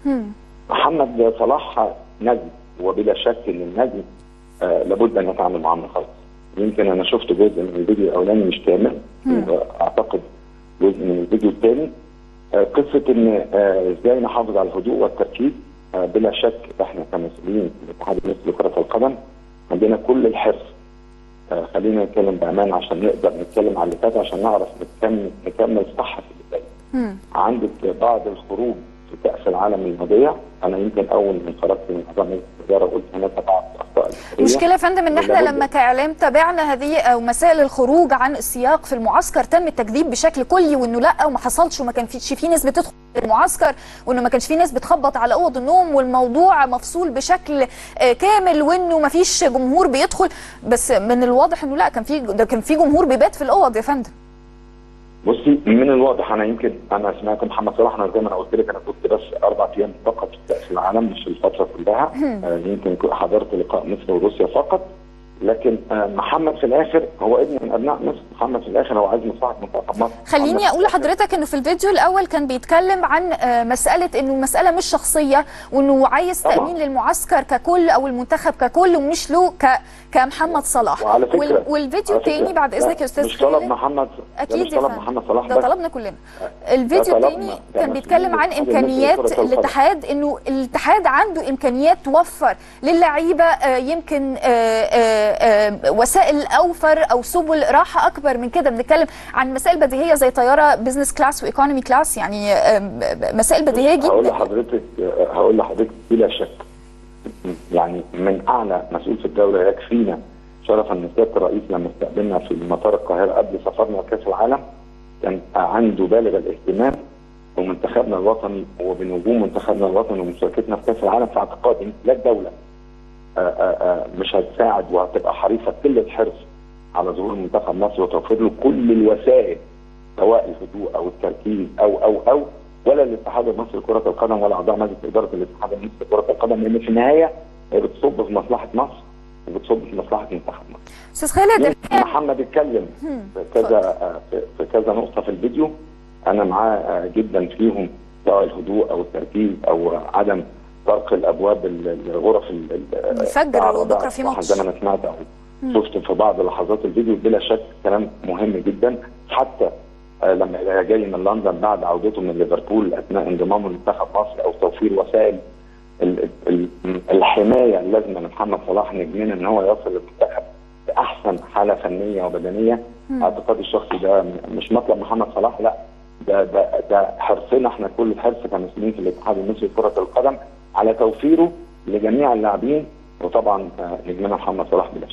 محمد صلاح نجم وبلا شك ان النجم آه لابد ان يتعامل معاه من خالص يمكن انا شفت جزء من الفيديو الاولاني مش كامل اعتقد جزء من الفيديو الثاني آه قصه ان آه ازاي نحافظ على الهدوء والتركيز آه بلا شك احنا كمسؤولين في الاتحاد المصري لكره القدم عندنا كل الحرص آه خلينا نتكلم بامان عشان نقدر نتكلم على اللي فات عشان نعرف نكمل نكمل صح في اللي جاي عندك بعض الخروج في كاس العالم الماضيه انا يمكن اول من خرجت من اعضاء الاداره قلت هناك بعض الاخطاء الإدارية. المشكله يا فندم ان احنا لابد- لما كاعلام تابعنا هذه او مسائل الخروج عن السياق في المعسكر تم التكذيب بشكل كلي وانه لا وما حصلش وما كان فيش في ناس بتدخل المعسكر وانه ما كانش في ناس بتخبط على اوض النوم والموضوع مفصول بشكل آه، كامل وانه ما فيش جمهور بيدخل بس من الواضح انه لا كان في ده كان في جمهور بيبات في الاوض يا فندم بصي من الواضح انا يمكن انا سمعت محمد صلاح انا زي ما انا قلت لك انا كنت بس اربع ايام فقط في كاس العالم مش الفتره كلها آه يمكن كنت حضرت لقاء مصر وروسيا فقط لكن آه محمد في الاخر هو ابن من ابناء مصر محمد في الاخر هو عايز مصلحه منتخب مصر خليني محمد اقول في الآخر لحضرتك انه في الفيديو الاول كان بيتكلم عن آه، مساله انه المساله مش شخصيه وانه عايز طبعاً. تامين للمعسكر ككل او المنتخب ككل ومش له ك كمحمد صلاح وعلى فكره وال- والفيديو على فكرة، الثاني بعد لا، اذنك يا استاذ مش طلب خالد محمد ده اكيد مش يا طلب فندم. محمد صلاح ده بس طلبنا كلنا الفيديو طلبنا. الثاني ده كان مسؤولين بيتكلم عن الاتحاد المصري امكانيات لكرة القدم. الاتحاد انه الاتحاد عنده امكانيات توفر للعيبه آه، يمكن آه، آه، آه، وسائل اوفر او سبل راحه اكبر من كده بنتكلم عن مسائل بديهيه زي طياره بزنس كلاس وايكونومي كلاس يعني آه، مسائل بديهيه هقول جدا لحضرتك هقول لحضرتك بلا شك يعني من اعلى مسؤول في الدوله يكفينا شرفا ان سياده الرئيس لما استقبلنا في مطار القاهره قبل سفرنا لكاس العالم كان عنده بالغ الاهتمام بمنتخبنا الوطني وبنجوم منتخبنا الوطني ومشاركتنا في كاس العالم في اعتقادي إن لا الدوله آه، آه، آه، مش هتساعد وهتبقى حريصه كل الحرص على ظهور منتخب مصر وتوفير له كل الوسائل سواء الهدوء او التركيز او او او ولا الاتحاد المصري لكره القدم ولا اعضاء مجلس اداره الاتحاد المصري لكره القدم لان في النهايه هي بتصب في مصلحه مصر وبتصب في مصلحه منتخب مصر. استاذ خالد يمكن الحقيقة- محمد اتكلم في كذا آه، في- في كذا نقطه في الفيديو انا معاه آه، جدا فيهم سواء الهدوء او التركيز او عدم طرق الابواب ال- الغرف ال- ال- الفجر الساعة وبكرة الرابعة في صباحاً ماتش. زي ما انا سمعت او شفت في بعض لحظات الفيديو بلا شك كلام مهم جدا حتى آه، لما جاي من لندن بعد عودته من ليفربول اثناء انضمامه لمنتخب مصر او توفير وسائل ال- ال- الحمايه اللازمه لمحمد صلاح نجمنا ان هو يصل للمنتخب باحسن حاله فنيه وبدنيه اعتقادي الشخصي ده م- مش مطلب محمد صلاح لا ده ده ده حرصنا احنا كل الحرص كمسؤولين في الاتحاد المصري لكره القدم على توفيره لجميع اللاعبين وطبعا آه، نجمنا محمد صلاح بلا شك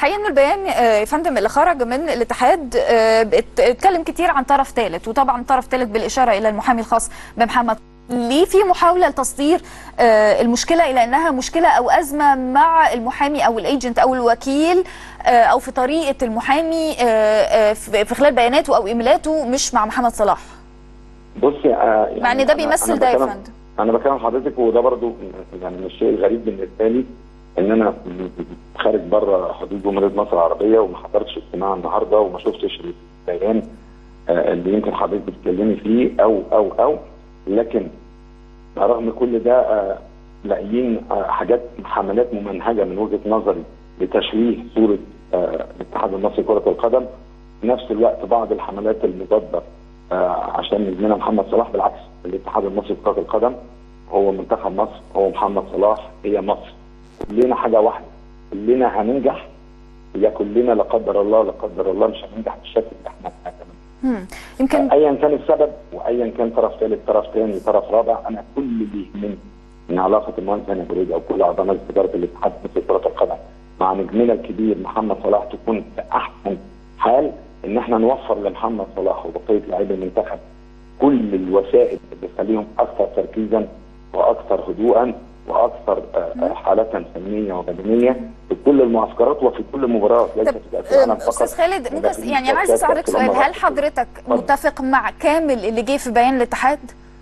الحقيقه ان البيان آه، يا فندم اللي خرج من الاتحاد آه، ات- اتكلم كتير عن طرف ثالث وطبعا طرف ثالث بالاشاره الى المحامي الخاص بمحمد ليه في محاوله لتصدير آه، المشكله الى انها مشكله او ازمه مع المحامي او الايجنت او الوكيل آه، او في طريقه المحامي آه، آه، في في خلال بياناته او ايميلاته مش مع محمد صلاح بصي آه يعني مع ان ده أنا- بيمثل أنا ده يا بكلم- فندم انا بكلم حضرتك وده برضو يعني مش شيء غريب بالنسبه لي ان انا خارج بره حدود جمهوريه مصر العربيه وما حضرتش اجتماع النهارده وما شفتش البيان آه، اللي يمكن حضرتك بتتكلمي فيه او او او لكن رغم كل ده آه، لاقيين آه، حاجات حملات ممنهجه من وجهه نظري لتشويه صوره آه، الاتحاد المصري لكره القدم في نفس الوقت بعض الحملات المضاده آه، عشان نجمنا محمد صلاح بالعكس الاتحاد المصري لكره القدم هو منتخب مصر هو محمد صلاح هي مصر كلنا حاجه واحده كلنا هننجح يا كلنا لا قدر الله لا قدر الله مش هننجح بالشكل اللي احنا بنتمناه مم. يمكن ايا كان السبب وايا كان طرف ثالث طرف ثاني طرف رابع انا كل اللي يهمني ان علاقه المهندس هاني بريد او كل اعضاء مجلس اداره الاتحاد المصري لكره القدم مع نجمنا الكبير محمد صلاح تكون في احسن حال ان احنا نوفر لمحمد صلاح وبقيه لاعبي المنتخب كل الوسائل اللي تخليهم اكثر تركيزا واكثر هدوءا واكثر آه، آه، حاله فنيه وبدنيه في كل المعسكرات وفي كل مباراه ليس طب في كاس العالم فقط استاذ خالد ده ممكن في يعني انا عايز كأس اسال حضرتك سؤال الأمم هل حضرتك متفق مع كامل اللي جه في بيان الاتحاد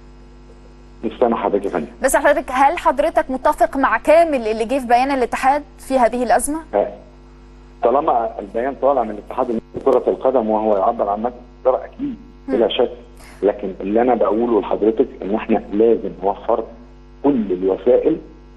مش سامع حضرتك يا فندم بس حضرتك هل حضرتك متفق مع كامل اللي جه في بيان الاتحاد في هذه الازمه طالما البيان طالع من الاتحاد المصري لكرة القدم وهو يعبر عن مجلس الإدارة أكيد بلا شك لكن اللي أنا بقوله لحضرتك إن إحنا لازم نوفر كل الوسائل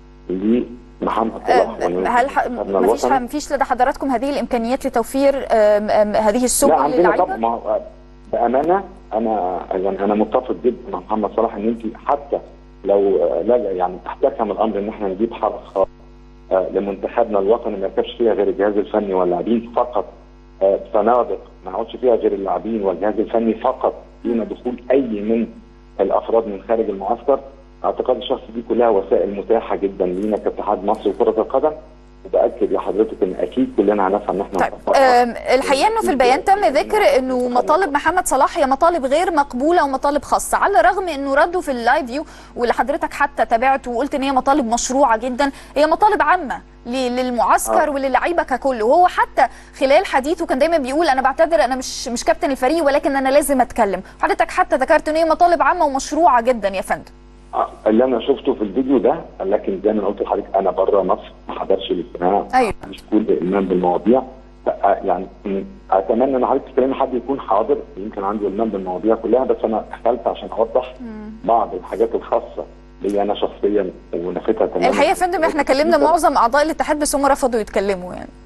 لمحمد صلاح آه، هل ح... منتخبنا ما فيش الوطني. ما فيش لدى حضراتكم هذه الامكانيات لتوفير آم، آم، هذه السبل لا عندنا طبعا للعيبه ما هو بامانه انا يعني انا متفق جدا مع محمد صلاح ان انت حتى لو آه، لجأ يعني احتكم الامر ان احنا نجيب حرس خاص آه، لمنتخبنا الوطني ما يركبش فيها غير الجهاز الفني واللاعبين فقط آه، فنادق ما يقعدش فيها غير اللاعبين والجهاز الفني فقط دون دخول اي من الافراد من خارج المعسكر اعتقاد الشخص دي كلها وسائل متاحه جدا لينا كاتحاد مصر لكره القدم وباكد لحضرتك ان اكيد كلنا هنسعى ان احنا طيب نطبقها. آم، الحقيقه انه في البيان تم ذكر انه مطالب محمد صلاح هي مطالب غير مقبوله ومطالب خاصه على الرغم انه ردوا في اللايف فيو واللي حضرتك حتى تابعته وقلت ان هي مطالب مشروعه جدا هي مطالب عامه ل- للمعسكر آه. وللعيبه ككل وهو حتى خلال حديثه كان دايما بيقول انا بعتذر انا مش مش كابتن الفريق ولكن انا لازم اتكلم حضرتك حتى ذكرت ان هي مطالب عامه ومشروعه جدا يا فندم آه، اللي انا شفته في الفيديو ده لكن زي ما قلت لحضرتك انا بره مصر ما حضرش الاجتماع أيوة. مش كل المام بالمواضيع ف- آه، يعني م، اتمنى ان حضرتك تكلمي حد يكون حاضر يمكن عنده المام بالمواضيع كلها بس انا دخلت عشان اوضح بعض الحاجات الخاصه لي انا شخصيا ونفتها تماما الحقيقه يا فندم احنا كلمنا معظم اعضاء الاتحاد بس هم رفضوا يتكلموا يعني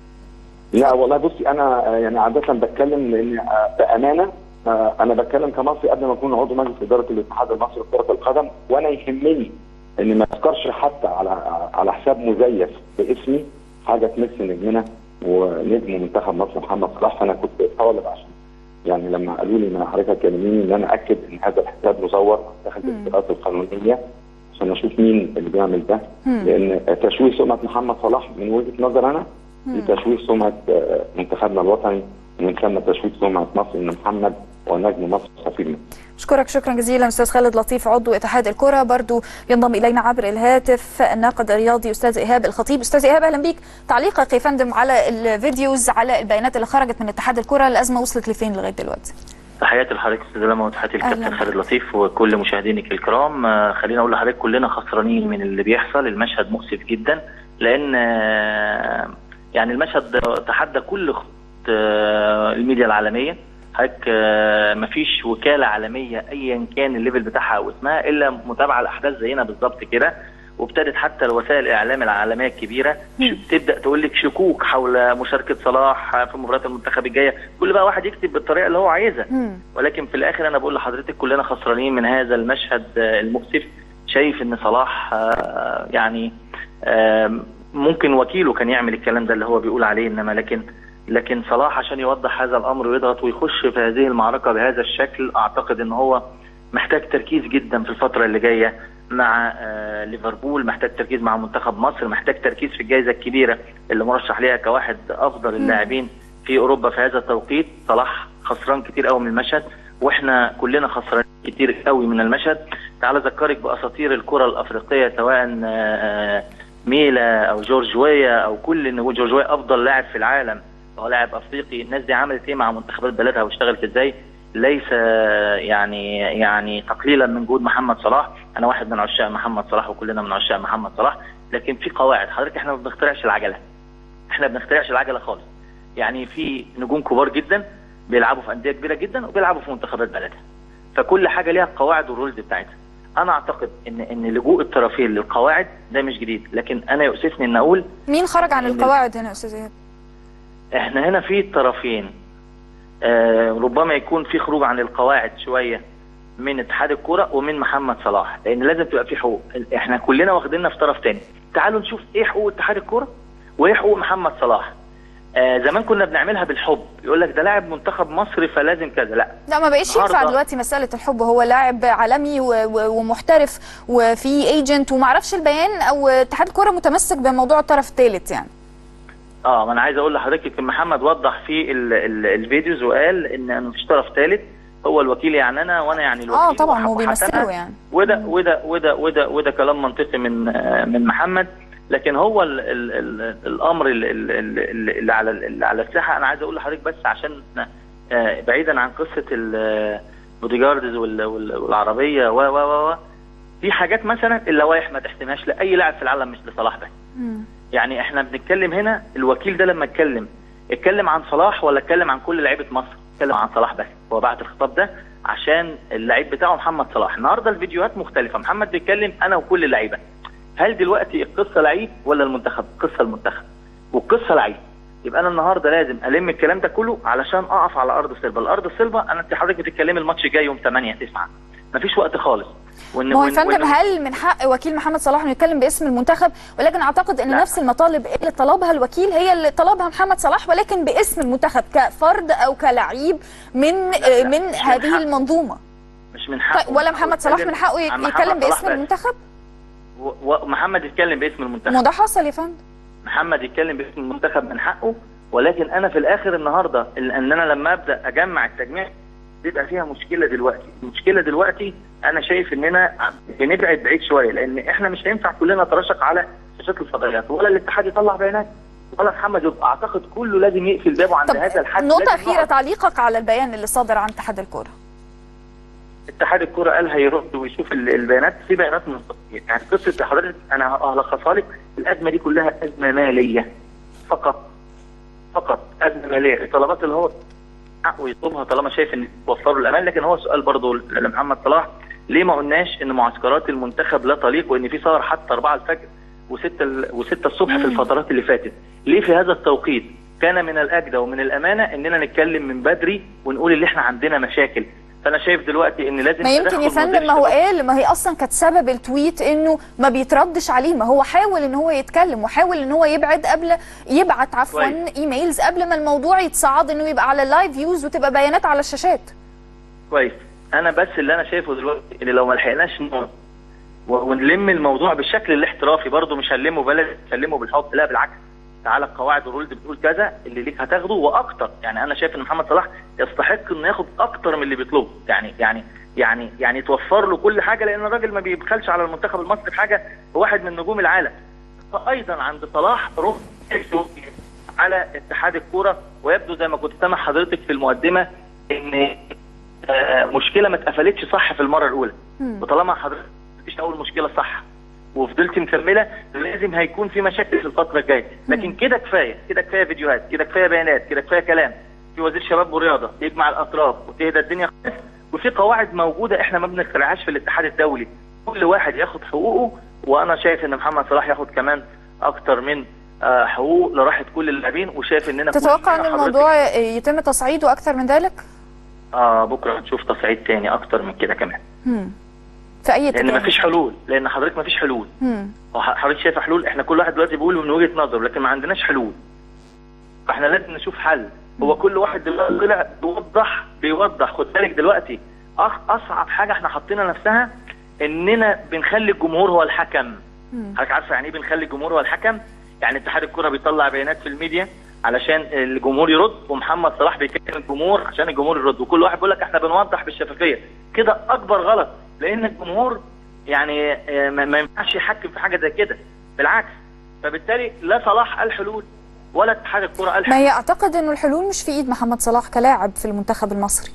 لا والله بصي انا آه، يعني عاده بتكلم لان آه، بامانه آه، انا بتكلم كمصري قبل ما اكون عضو مجلس اداره الاتحاد المصري لكره القدم وانا يهمني ان ما اذكرش حتى على على حساب مزيف باسمي حاجه تمس نجمنا ونجم منتخب مصر محمد صلاح فانا كنت طالب عشان يعني لما قالوا لي ان حضرتك كلميني ان انا اكد ان هذا الحساب مزور داخل الاجراءات القانونيه عشان اشوف مين اللي بيعمل ده لان تشويه سمعه محمد صلاح من وجهه نظر انا لتشويه سمعه آه، منتخبنا الوطني ومن ثم تشويه سمعه مصر ان محمد هو نجم مصر سفير مصر. اشكرك شكرا جزيلا استاذ خالد لطيف عضو اتحاد الكره برضو ينضم الينا عبر الهاتف الناقد الرياضي استاذ ايهاب الخطيب استاذ ايهاب اهلا بيك تعليقك يا فندم على الفيديوز على البيانات اللي خرجت من اتحاد الكره الازمه وصلت لفين لغايه دلوقتي تحياتي لحضرتك استاذ لما وتحياتي أهلاً للكابتن بك. خالد لطيف وكل مشاهدينك الكرام آه، خليني اقول لحضرتك كلنا خسرانين من اللي بيحصل المشهد مؤسف جدا لان آه، يعني المشهد تحدى كل خط آه، الميديا العالميه حضرتك آه، مفيش وكاله عالميه ايا كان الليفل بتاعها او اسمها الا متابعه الاحداث زينا بالظبط كده وابتدت حتى الوسائل الاعلام العالميه الكبيره ش- تبدا تقول لك شكوك حول مشاركه صلاح في مباراه المنتخب الجايه كل بقى واحد يكتب بالطريقه اللي هو عايزها مم. ولكن في الاخر انا بقول لحضرتك كلنا خسرانين من هذا المشهد آه، المؤسف شايف ان صلاح آه، يعني آه، ممكن وكيله كان يعمل الكلام ده اللي هو بيقول عليه انما لكن لكن صلاح عشان يوضح هذا الامر ويضغط ويخش في هذه المعركه بهذا الشكل اعتقد ان هو محتاج تركيز جدا في الفتره اللي جايه مع آه، ليفربول محتاج تركيز مع منتخب مصر محتاج تركيز في الجائزه الكبيره اللي مرشح ليها كواحد افضل اللاعبين في اوروبا في هذا التوقيت صلاح خسران كتير قوي من المشهد واحنا كلنا خسرانين كتير قوي من المشهد تعال اذكرك باساطير الكره الافريقيه سواء آه، ميلا او جورج ويا او كل نجوم جورج ويا افضل لاعب في العالم هو لاعب افريقي الناس دي عملت ايه مع منتخبات بلدها واشتغلت ازاي ليس آه، يعني يعني تقليلا من جهود محمد صلاح انا واحد من عشاق محمد صلاح وكلنا من عشاق محمد صلاح لكن في قواعد حضرتك احنا ما بنخترعش العجله احنا ما بنخترعش العجله خالص يعني في نجوم كبار جدا بيلعبوا في انديه كبيره جدا وبيلعبوا في منتخبات بلدها فكل حاجه ليها القواعد والرولز بتاعتها انا اعتقد ان ان لجوء الطرفين للقواعد ده مش جديد لكن انا يؤسفني ان اقول مين خرج عن القواعد هنا يا استاذ ايهاب احنا هنا في طرفين آه ربما يكون في خروج عن القواعد شويه من اتحاد الكوره ومن محمد صلاح لان لازم تبقى في حقوق احنا كلنا واخديننا في طرف تاني تعالوا نشوف ايه حقوق اتحاد الكوره وايه حقوق محمد صلاح آه زمان كنا بنعملها بالحب يقول لك ده لاعب منتخب مصر فلازم كذا لا لا ما بقيش ينفع النهاردة- دلوقتي مسألة الحب هو لاعب عالمي و- و- ومحترف وفي ايجنت ومعرفش البيان او اتحاد الكرة متمسك بموضوع الطرف الثالث يعني اه ما انا عايز اقول لحضرتك ان محمد وضح في ال ال الفيديوز وقال ان مفيش طرف ثالث هو الوكيل يعني انا وانا يعني الوكيل اه طبعا هو وحسنا. بيمثله يعني وده وده وده وده وده كلام منطقي من آه، من محمد لكن هو ال ال ال الامر ال- ال- ال- اللي على اللي على الساحه انا عايز اقول لحضرتك بس عشان آه، بعيدا عن قصه البوديجاردز وال- وال- والعربيه و و و و في حاجات مثلا اللوائح ما تحسمهاش لاي لاعب في العالم مش لصلاح بس مم. يعني احنا بنتكلم هنا الوكيل ده لما اتكلم اتكلم عن صلاح ولا اتكلم عن كل لعيبه مصر اتكلم عن صلاح بس هو بعت الخطاب ده عشان اللعيب بتاعه محمد صلاح النهارده الفيديوهات مختلفه محمد بيتكلم انا وكل اللعيبه هل دلوقتي القصه لعيب ولا المنتخب القصه المنتخب والقصه لعيب يبقى انا النهارده لازم الم الكلام ده كله علشان اقف على ارض الصلبه الارض الصلبه انا انت حضرتك بتتكلمي الماتش جاي يوم 8 9 مفيش وقت خالص وإن- ما هو يا وإن- فندم وإن- هل من حق وكيل محمد صلاح انه يتكلم باسم المنتخب ولكن اعتقد ان لا. نفس المطالب اللي طلبها الوكيل هي اللي طلبها محمد صلاح ولكن باسم المنتخب كفرد او كلاعب من لا، من مش من هذه حقه. المنظومه مش من حقه طيب ولا محمد صلاح من حقه عن محمد يتكلم صلاح باسم بس. المنتخب و- ومحمد يتكلم باسم المنتخب ما ده حصل يا فندم محمد يتكلم باسم المنتخب من حقه ولكن انا في الاخر النهارده ال- ان انا لما ابدا اجمع التجميع بيبقى فيها مشكله دلوقتي المشكله دلوقتي انا شايف اننا بنبعد بعيد شويه لان احنا مش هينفع كلنا نتراشق على شاشات الفضائيات ولا الاتحاد يطلع بيانات ولا محمد يبقى اعتقد كله لازم يقفل بابه عند طب هذا الحد نقطة لازم أخيرة نقعد. تعليقك على البيان اللي صادر عن اتحاد الكرة اتحاد الكرة قال هيرد ويشوف ال- البيانات في بيانات منطقية يعني قصة حضرتك أنا هلخصها لك الأزمة دي كلها أزمة مالية فقط فقط أزمة مالية الطلبات اللي هو حقه يطلبها طالما شايف ان توفر له الامان لكن هو سؤال برضه لمحمد صلاح ليه ما قلناش ان معسكرات المنتخب لا تليق وان في سهر حتى 4 الفجر و6 و6 الصبح في الفترات اللي فاتت ليه في هذا التوقيت كان من الاجدى ومن الامانه اننا نتكلم من بدري ونقول ان احنا عندنا مشاكل فانا شايف دلوقتي ان لازم ما يمكن تدخل يا فندم مدير ما هو الشباب. قال ما هي اصلا كانت سبب التويت انه ما بيتردش عليه ما هو حاول ان هو يتكلم وحاول ان هو يبعد قبل يبعت عفوا كويس. ايميلز قبل ما الموضوع يتصعد انه يبقى على اللايف فيوز وتبقى بيانات على الشاشات كويس انا بس اللي انا شايفه دلوقتي ان لو ما لحقناش نقعد و- ونلم الموضوع بالشكل الاحترافي برضه مش هنلمه بلد مش هنلمه بالحب لا بالعكس تعالى القواعد والرولز بتقول كذا اللي ليك هتاخده واكتر يعني انا شايف ان محمد صلاح يستحق انه ياخد اكتر من اللي بيطلبه يعني يعني يعني يعني توفر له كل حاجه لان الراجل ما بيبخلش على المنتخب المصري بحاجه هو واحد من نجوم العالم فايضا عند صلاح روح على اتحاد الكوره ويبدو زي ما كنت سامع حضرتك في المقدمه ان آه، مشكله ما اتقفلتش صح في المره الاولى وطالما حضرتك مفيش اول مشكله صح وفضلت مكمله لازم هيكون في مشاكل في الفتره الجايه لكن كده كفايه كده كفايه فيديوهات كده كفايه بيانات كده كفايه كلام في وزير شباب ورياضه يجمع الاطراف وتهدى الدنيا خالص وفي قواعد موجوده احنا ما بنخترعهاش في الاتحاد الدولي كل واحد ياخد حقوقه وانا شايف ان محمد صلاح ياخد كمان اكتر من آه، حقوق لراحه كل اللاعبين وشايف اننا تتوقع ان كلنا حضرتك- الموضوع يتم تصعيده اكثر من ذلك اه بكره هنشوف تصعيد تاني اكتر من كده كمان مم. في اي لان اتجاه مفيش حلول لان حضرتك مفيش حلول مم. هو ح- حضرتك شايف حلول احنا كل واحد دلوقتي بيقول من وجهه نظره لكن ما عندناش حلول فاحنا لازم نشوف حل هو كل واحد دلوقتي طلع بيوضح بيوضح خد بالك دلوقتي أخ اصعب حاجه احنا حاطينها نفسها اننا بنخلي الجمهور هو الحكم حضرتك عارفه يعني ايه بنخلي الجمهور هو الحكم يعني اتحاد الكره بيطلع بيانات في الميديا علشان الجمهور يرد ومحمد صلاح بيكلم الجمهور عشان الجمهور يرد وكل واحد بيقول لك احنا بنوضح بالشفافيه كده اكبر غلط لان الجمهور يعني آه، ما ما ينفعش يحكم في حاجه زي كده بالعكس فبالتالي لا صلاح قال حلول ولا اتحاد الكره قال ما هي اعتقد انه الحلول مش في ايد محمد صلاح كلاعب في المنتخب المصري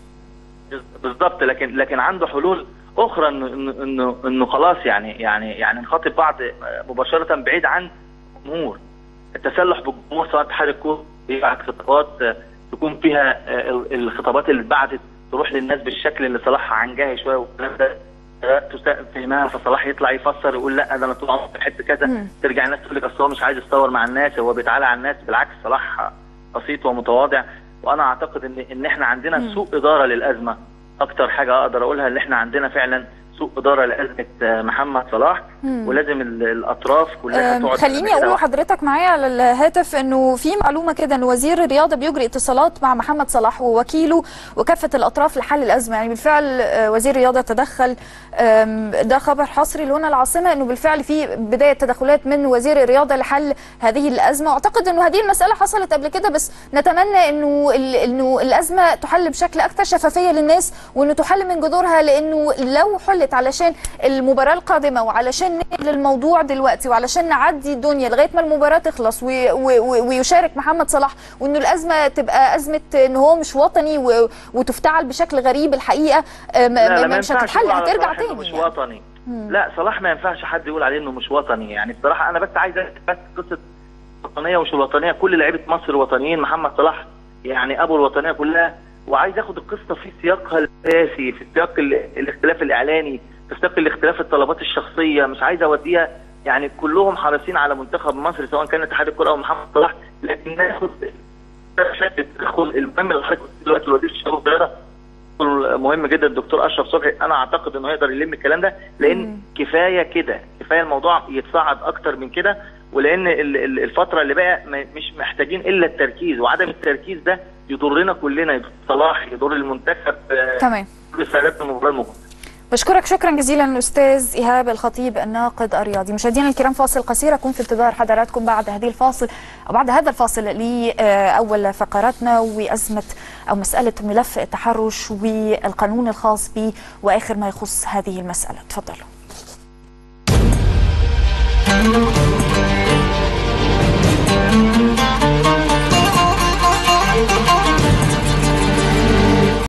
بالظبط لكن لكن عنده حلول اخرى انه انه انه, إنه خلاص يعني يعني يعني نخاطب بعض مباشره بعيد عن الجمهور التسلح بالجمهور سواء اتحاد الكوره يبعت خطابات آه، تكون فيها آه، ال- الخطابات اللي اتبعتت تروح للناس بالشكل اللي صلاح عنجاهي شويه والكلام ده آه، تساءل فهمها فصلاح يطلع يفسر يقول لا ده انا طول عمري بحب كذا مم. ترجع الناس تقول لك اصل هو مش عايز يتصور مع الناس هو بيتعالى على الناس بالعكس صلاح بسيط ومتواضع وانا اعتقد ان ان احنا عندنا سوء اداره للازمه اكتر حاجه اقدر اقولها ان احنا عندنا فعلا سوء اداره لازمه آه، محمد صلاح مم. ولازم ال- الاطراف كلها أم، تقعد خليني على اقول كده لحضرتك معايا على الهاتف انه في معلومه كده ان وزير الرياضه بيجري اتصالات مع محمد صلاح ووكيله وكافه الاطراف لحل الازمه يعني بالفعل آه، وزير الرياضه تدخل أم، ده خبر حصري لهنا العاصمه انه بالفعل في بدايه تدخلات من وزير الرياضه لحل هذه الازمه واعتقد انه هذه المساله حصلت قبل كده بس نتمنى انه ال- انه الازمه تحل بشكل اكثر شفافيه للناس وانه تحل من جذورها لانه لو حلت علشان المباراه القادمه وعلشان نقل الموضوع دلوقتي وعلشان نعدي الدنيا لغايه ما المباراه تخلص و- و- و- ويشارك محمد صلاح وانه الازمه تبقى ازمه ان هو مش وطني و- وتفتعل بشكل غريب الحقيقه آه، ما- لا لا ما- ما مش ينفعش هتتحل يقول على هترجع صلاح إنه تاني مش يعني. وطني لا صلاح ما ينفعش حد يقول عليه انه مش وطني يعني بصراحه انا بس عايز أثبت بس قصه الوطنيه ومش الوطنيه كل لعيبه مصر وطنيين محمد صلاح يعني ابو الوطنيه كلها وعايز اخد القصه في سياقها الاساسي في سياق ال- الاختلاف الاعلاني في سياق الاختلاف الطلبات الشخصيه مش عايز اوديها يعني كلهم حريصين على منتخب مصر سواء كان اتحاد الكره او محمد صلاح لكن ناخد التدخل المهم اللي حضرتك قلت دلوقتي وزير الشباب والرياضه مهم جدا الدكتور اشرف صبحي انا اعتقد انه يقدر يلم الكلام ده لان كفايه كده كفايه الموضوع يتصاعد اكتر من كده ولان ال- ال- الفتره اللي بقى ما- مش محتاجين الا التركيز وعدم التركيز ده يضرنا كلنا يضر صلاح يضر المنتخب آه، تمام كل سنوات المباراه المقبله بشكرك شكرا جزيلا الاستاذ ايهاب الخطيب الناقد الرياضي مشاهدينا الكرام فاصل قصير اكون في انتظار حضراتكم بعد هذه الفاصل او بعد هذا الفاصل لاول فقراتنا وازمه او مساله ملف التحرش والقانون الخاص به واخر ما يخص هذه المساله تفضلوا